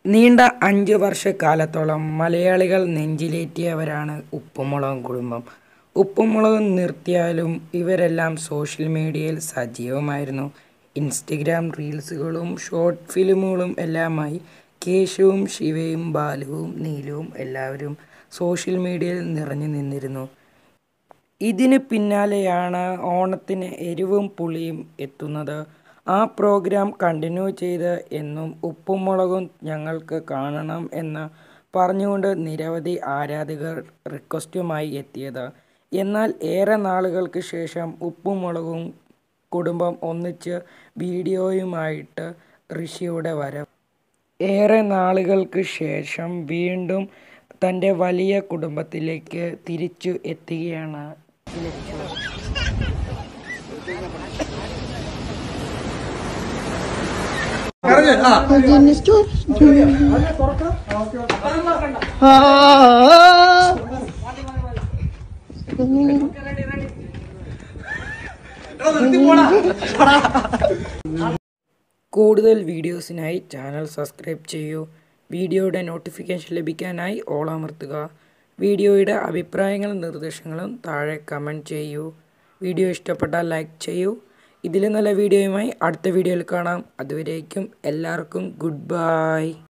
നീണ്ട അഞ്ച് വർഷക്കാലത്തോളം മലയാളികൾ നെഞ്ചിലേറ്റിയവരാണ് ഉപ്പുമുളകും കുടുംബം ഉപ്പുമുളകും നിർത്തിയാലും ഇവരെല്ലാം സോഷ്യൽ മീഡിയയിൽ സജീവമായിരുന്നു ഇൻസ്റ്റഗ്രാം റീൽസുകളും ഷോർട്ട് ഫിലിമുകളും എല്ലാമായി കേശുവും ശിവയും ബാലുവും നീലുവും എല്ലാവരും സോഷ്യൽ മീഡിയയിൽ നിറഞ്ഞു നിന്നിരുന്നു ഇതിന് പിന്നാലെയാണ് ഓണത്തിന് എരിവും പുളിയും എത്തുന്നത് ആ പ്രോഗ്രാം കണ്ടിന്യൂ ചെയ്ത് എന്നും ഉപ്പും മുളകും ഞങ്ങൾക്ക് കാണണം എന്ന് പറഞ്ഞുകൊണ്ട് നിരവധി ആരാധകർ റിക്വസ്റ്റുമായി എത്തിയത് എന്നാൽ ഏറെ നാളുകൾക്ക് ശേഷം ഉപ്പും മുളകും കുടുംബം ഒന്നിച്ച് വീഡിയോയുമായിട്ട് ഋഷിയുടെ വരവ് ഏറെ നാളുകൾക്ക് ശേഷം വീണ്ടും തൻ്റെ വലിയ കുടുംബത്തിലേക്ക് തിരിച്ചു എത്തുകയാണ് ലച്ചു കൂടുതൽ വീഡിയോസിനായി ചാനൽ സബ്സ്ക്രൈബ് ചെയ്യൂ വീഡിയോയുടെ നോട്ടിഫിക്കേഷൻ ലഭിക്കാനായി ഓൾ അമർത്തുക വീഡിയോയുടെ അഭിപ്രായങ്ങളും നിർദ്ദേശങ്ങളും താഴെ കമൻറ്റ് ചെയ്യൂ വീഡിയോ ഇഷ്ടപ്പെട്ടാൽ ലൈക്ക് ചെയ്യൂ ഇതിലും നല്ല വീഡിയോയുമായി അടുത്ത വീഡിയോയിൽ കാണാം അതുവരേക്കും എല്ലാവർക്കും ഗുഡ് ബൈ